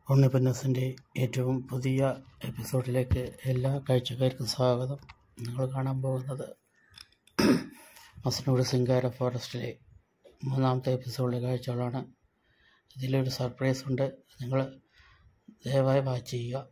ഉണ്ണിപ്പന്നസിൻ്റെ ഏറ്റവും പുതിയ എപ്പിസോഡിലേക്ക് എല്ലാ കാഴ്ചക്കാർക്കും സ്വാഗതം നിങ്ങൾ കാണാൻ പോകുന്നത് മസനൂർ സിംഗാര ഫോറസ്റ്റിലെ മൂന്നാമത്തെ എപ്പിസോഡിലെ കാഴ്ചകളാണ് ഇതിലൊരു സർപ്രൈസ് ഉണ്ട് നിങ്ങൾ ദയവായി വാച്ച് ചെയ്യുക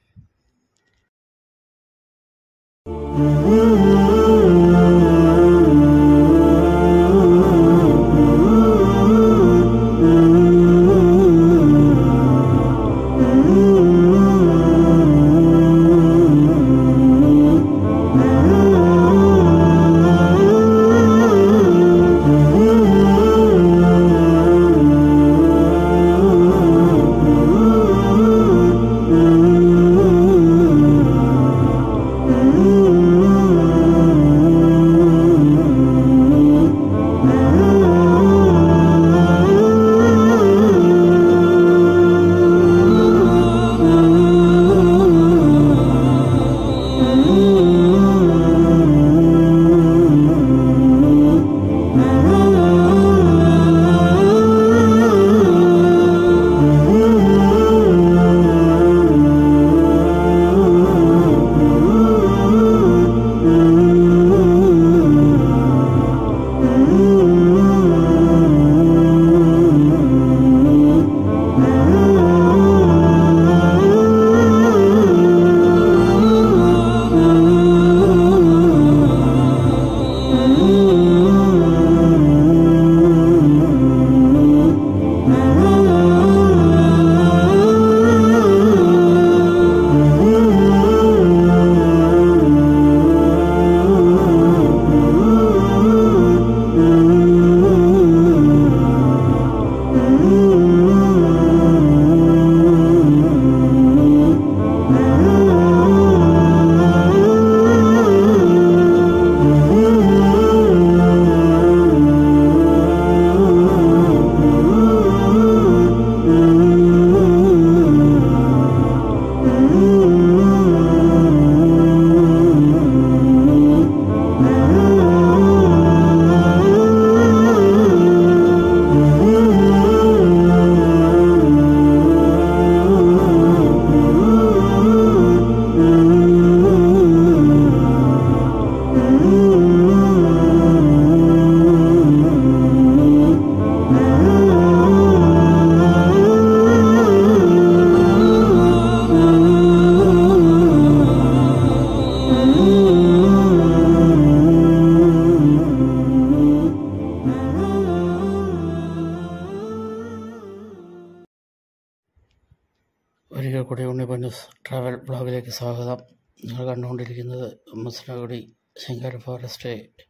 ഒരിക്കൽ കൂടി ഉണ്ണിപ്പന്നസ് ട്രാവൽ ബ്ലോഗിലേക്ക് സ്വാഗതം നിങ്ങൾ കണ്ടുകൊണ്ടിരിക്കുന്നത് മുസ്ലഗുഡി ശങ്കർ ഫോറസ്റ്റ്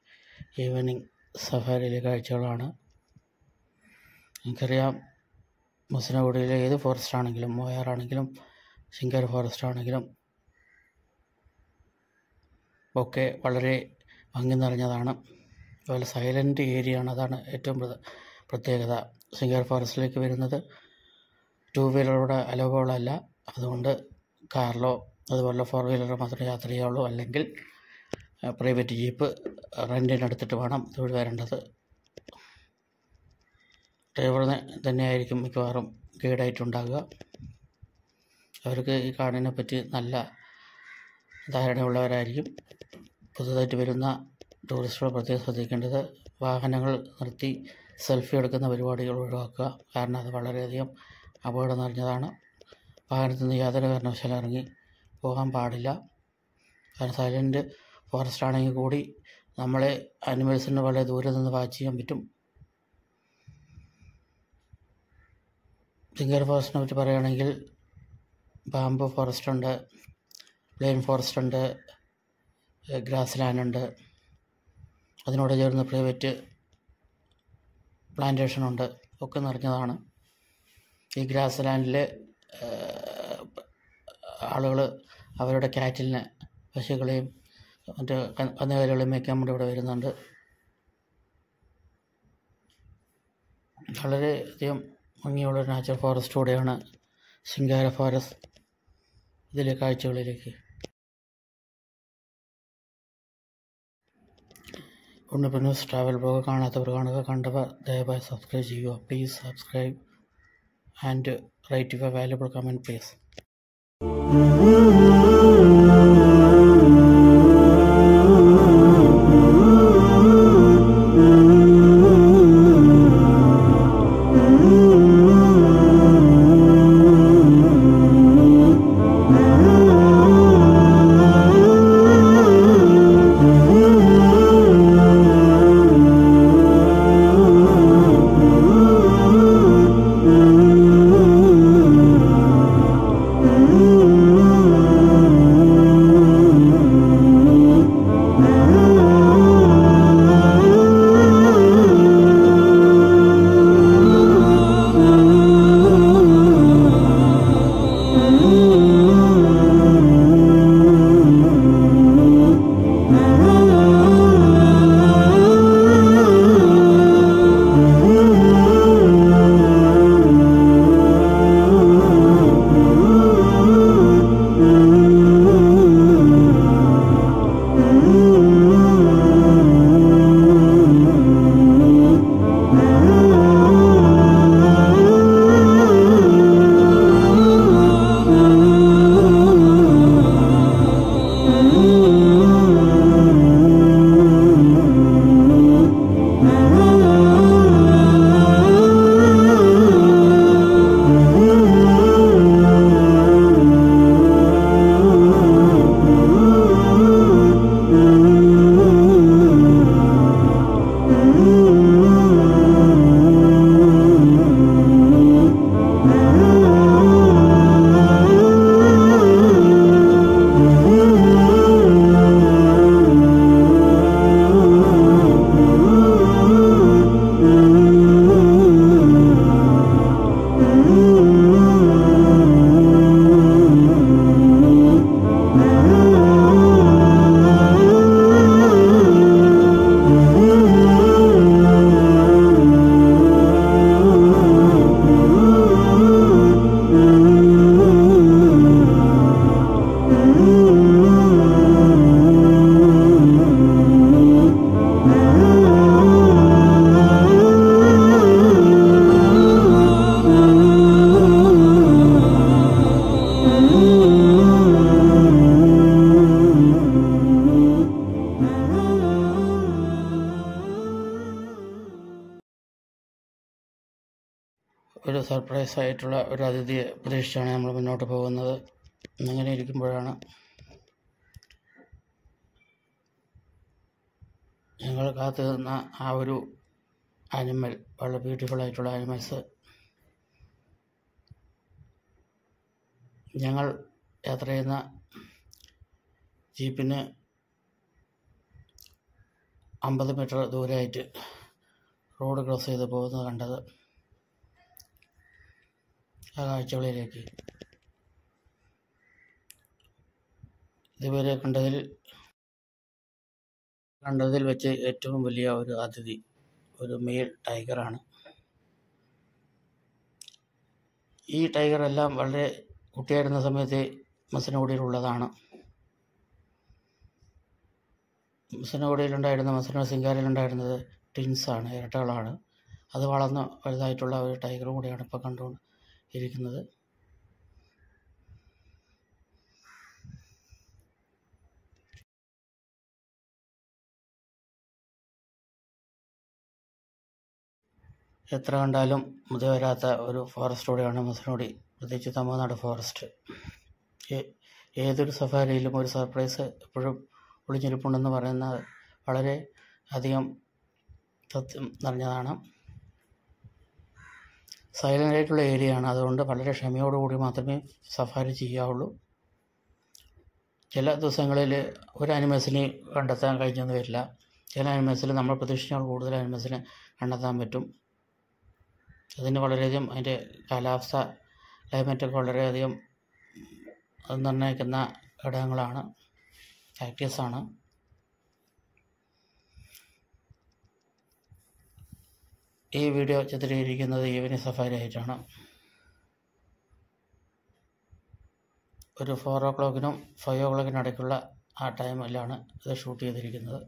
ഈവനിങ് സഫാരിയിലെ കാഴ്ചകളാണ് എനിക്കറിയാം മുസ്ലഗുഡിയിലെ ഏത് ഫോറസ്റ്റ് ആണെങ്കിലും മോയാറാണെങ്കിലും ശങ്കർ ഫോറസ്റ്റ് ആണെങ്കിലും ഒക്കെ വളരെ ഭംഗി നിറഞ്ഞതാണ് അതുപോലെ സൈലൻ്റ് ഏരിയ ആണ് അതാണ് ഏറ്റവും പ്രധ- പ്രത്യേകത ശങ്കർ ഫോറസ്റ്റിലേക്ക് വരുന്നത് ടൂ വീലറോടെ അലോവബിൾ അല്ല അതുകൊണ്ട് കാറിലോ അതുപോലെ ഫോർ വീലറോ മാത്രമേ യാത്ര ചെയ്യാവുള്ളൂ അല്ലെങ്കിൽ പ്രൈവറ്റ് ജീപ്പ് റെൻറ്റിനെടുത്തിട്ട് വേണം ഇതുവഴി വരേണ്ടത് ഡ്രൈവറിന് തന്നെയായിരിക്കും മിക്കവാറും ഗൈഡായിട്ടുണ്ടാകുക അവർക്ക് ഈ കാടിനെ പറ്റി നല്ല ധാരണയുള്ളവരായിരിക്കും പുതുതായിട്ട് വരുന്ന ടൂറിസ്റ്റുകൾ പ്രത്യേകം ശ്രദ്ധിക്കേണ്ടത് വാഹനങ്ങൾ നിർത്തി സെൽഫി എടുക്കുന്ന പരിപാടികൾ ഒഴിവാക്കുക കാരണം അത് വളരെയധികം അപകടം നിറഞ്ഞതാണ് വാഹനത്തിൽ നിന്ന് യാതൊരു കാരണവശാലും ഇറങ്ങി പോകാൻ പാടില്ല കാരണം സൈലൻറ്റ് ഫോറസ്റ്റ് ആണെങ്കിൽ കൂടി നമ്മളെ അനിമൽസിന് വളരെ ദൂരെ നിന്ന് വാച്ച് ചെയ്യാൻ പറ്റും സിംഗർ ഫോറസ്റ്റിനെ പറ്റി പറയുകയാണെങ്കിൽ ബാംബു ഫോറസ്റ്റ് ഉണ്ട് പ്ലെയിൻ ഫോറസ്റ്റ് ഉണ്ട് ഗ്രാസ് ലാൻഡ് ഉണ്ട് അതിനോട് ചേർന്ന് പ്രൈവറ്റ് പ്ലാന്റേഷൻ ഉണ്ട് ഒക്കെ നിറഞ്ഞതാണ് ഈ ഗ്രാസ് ലാൻഡിൽ ആളുകൾ അവരുടെ കാറ്റിലിന് പശുക്കളെയും മറ്റ് ക- കന്നുകാലികളെയും മേയ്ക്കാൻ വേണ്ടി ഇവിടെ വരുന്നുണ്ട് വളരെ അധികം ഭംഗിയുള്ള ഒരു നാച്ചുറൽ ഫോറസ്റ്റ് കൂടെയാണ് ശിങ്കാര ഫോറസ്റ്റ് ഇതിലെ കാഴ്ചകളിലേക്ക് ഉണ്ണിപ്പൻ ന്യൂസ് ട്രാവൽ ബ്ലോഗ് കാണാത്തവർ കാണുക കണ്ടവർ ദയവായി സബ്സ്ക്രൈബ് ചെയ്യുക please subscribe and write your valuable comment please ഒരു സർപ്രൈസ് ആയിട്ടുള്ള ഒരു അതിഥിയെ പ്രതീക്ഷിച്ചാണ് നമ്മൾ മുന്നോട്ട് പോകുന്നത് അങ്ങനെ ഇരിക്കുമ്പോഴാണ് ഞങ്ങൾ കാത്തു നിന്ന ആ ഒരു ആനിമൽ വളരെ ബ്യൂട്ടിഫുൾ ആയിട്ടുള്ള ആനിമൽസ് ഞങ്ങൾ യാത്ര ചെയ്യുന്ന ജീപ്പിന് അമ്പത് മീറ്റർ ദൂരമായിട്ട് റോഡ് ക്രോസ് ചെയ്ത് പോകുന്നത് കണ്ടത് ആ കാഴ്ചകളിലേക്ക് ഇതുവരെ കണ്ടതിൽ കണ്ടതിൽ വെച്ച് ഏറ്റവും വലിയ ഒരു അതിഥി ഒരു മെയിൽ ടൈഗറാണ് ഈ ടൈഗർ എല്ലാം വളരെ കുട്ടിയായിരുന്ന സമയത്ത് മസനഗുഡിയിലുള്ളതാണ് മസനഗുഡിയിലുണ്ടായിരുന്ന മസന സിംഗാരിലുണ്ടായിരുന്നത് ട്വിൻസാണ് ഇരട്ടകളാണ് അത് വളർന്ന് വലുതായിട്ടുള്ള ഒരു ടൈഗറും കൂടിയാണ് ഇപ്പോൾ കണ്ടുകൊണ്ട് ഇരിക്കുന്നത് എത്ര കണ്ടാലും മുതി വരാത്ത ഒരു ഫോറസ്റ്റ് കൂടിയാണ് മസനോടി പ്രത്യേകിച്ച് തമിഴ്നാട് ഫോറസ്റ്റ് ഏ- ഏതൊരു സഫാരിയിലും ഒരു സർപ്രൈസ് എപ്പോഴും ഒളിഞ്ഞിരിപ്പുണ്ടെന്ന് പറയുന്നത് വളരെ അധികം സത്യം നിറഞ്ഞതാണ് സൈലൻ്റ് ആയിട്ടുള്ള ഏരിയയാണ് അതുകൊണ്ട് വളരെ ക്ഷമയോടുകൂടി മാത്രമേ സഫാരി ചെയ്യാവുള്ളൂ ചില ദിവസങ്ങളിൽ ഒരു അനിമൽസിനെ കണ്ടെത്താൻ കഴിഞ്ഞെന്ന് വരില്ല ചില അനിമൽസിൽ നമ്മൾ പ്രതീക്ഷിച്ചാൽ കൂടുതൽ അനിമൽസിനെ കണ്ടെത്താൻ പറ്റും അതിന് വളരെയധികം അതിൻ്റെ കാലാവസ്ഥ ക്ലൈമറ്റൊക്കെ വളരെയധികം അത് നിർണ്ണയിക്കുന്ന ഘടകങ്ങളാണ് ഫാക്ടേഴ്സാണ് ഈ വീഡിയോ ചിത്രീകരിക്കുന്നത് ഈവനിങ് സഫാരി ആയിട്ടാണ് ഒരു ഫോർ ഓ ക്ലോക്കിനും ഫൈവ് ഓ ക്ലോക്കിനും ഇടയ്ക്കുള്ള ആ ടൈമിലാണ് ഇത് ഷൂട്ട് ചെയ്തിരിക്കുന്നത്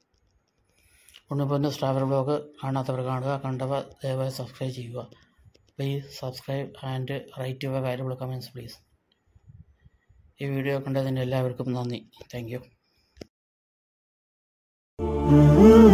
ഉണ്ണിപ്പൊന്ന് സ്ട്രാവർ ബ്ലോഗ് കാണാത്തവർ കാണുക കണ്ടവർ ദയവായി സബ്സ്ക്രൈബ് ചെയ്യുക please subscribe and write your valuable comments please ഈ വീഡിയോ കണ്ടതിന് എല്ലാവർക്കും നന്ദി താങ്ക് യു